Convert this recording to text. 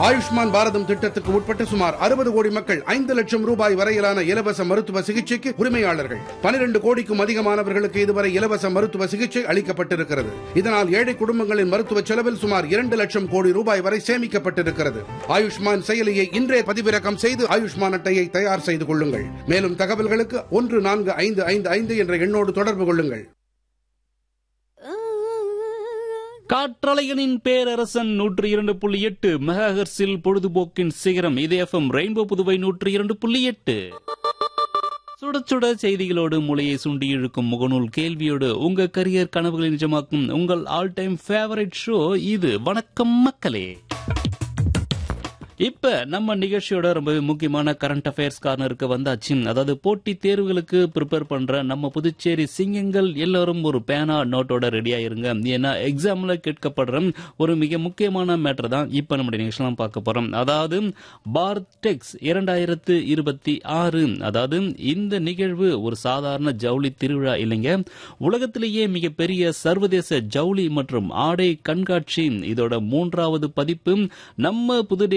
ஆயுஷ்மான் பாரதம் திட்டத்துக்கு உட்பட்ட சுமார் அறுபது கோடி மக்கள் ஐந்து லட்சம் ரூபாய் வரையிலான இலவச மருத்துவ சிகிச்சைக்கு உரிமையாளர்கள் பனிரெண்டு கோடிக்கும் அதிகமானவர்களுக்கு இதுவரை இலவச மருத்துவ சிகிச்சை அளிக்கப்பட்டிருக்கிறது இதனால் ஏழை குடும்பங்களின் மருத்துவ செலவில் சுமார் இரண்டு லட்சம் கோடி ரூபாய் வரை சேமிக்கப்பட்டிருக்கிறது ஆயுஷ்மான் செயலியை இன்றே பதிவிறக்கம் செய்து ஆயுஷ்மான் அட்டையை தயார் செய்து கொள்ளுங்கள் மேலும் தகவல்களுக்கு ஒன்று நான்கு ஐந்து ஐந்து ஐந்து என்ற எண்ணோடு தொடர்பு கொள்ளுங்கள் காற்றலைகளின் பேரரசன் நூற்றி இரண்டு புள்ளி எட்டு மெகாஹெர்ஸில் பொழுதுபோக்கின் சிகரம் இது எஃப்எம் ரெயின்போ புதுவை நூற்றி இரண்டு புள்ளி எட்டு சுட சுட செய்திகளோடு மூளையை சுண்டி இழுக்கும் முகநூல் கேள்வியோடு உங்க கரியர் கனவுகளை நிஜமாக்கும் உங்கள் ஆல் டைம் ஃபேவரட் ஷோ இது வணக்கம் மக்களே இப்ப நம்ம நிகழ்ச்சியோட ரொம்ப முக்கியமான கரண்ட் அஃபேர்ஸ் கார்னருக்கு வந்தாச்சு அதாவது போட்டி தேர்வுகளுக்கு ப்ரிப்பேர் பண்ற நம்ம புதுச்சேரி சிங்கங்கள் எல்லாரும் ஒரு பேனா நோட்டோட ரெடியா இருங்க ஏன்னா எக்ஸாம்ல கேட்கப்படுற ஒரு மிக முக்கியமான மேட்டர் தான் இப்ப நம்முடைய நிகழ்ச்சியெல்லாம் பார்க்க போறோம் அதாவது பார்டெக்ஸ் இரண்டாயிரத்து இருபத்தி ஆறு அதாவது இந்த நிகழ்வு ஒரு சாதாரண ஜவுளி திருவிழா இல்லைங்க உலகத்திலேயே மிகப்பெரிய சர்வதேச ஜவுளி மற்றும் ஆடை கண்காட்சி இதோட மூன்றாவது பதிப்பு நம்ம புது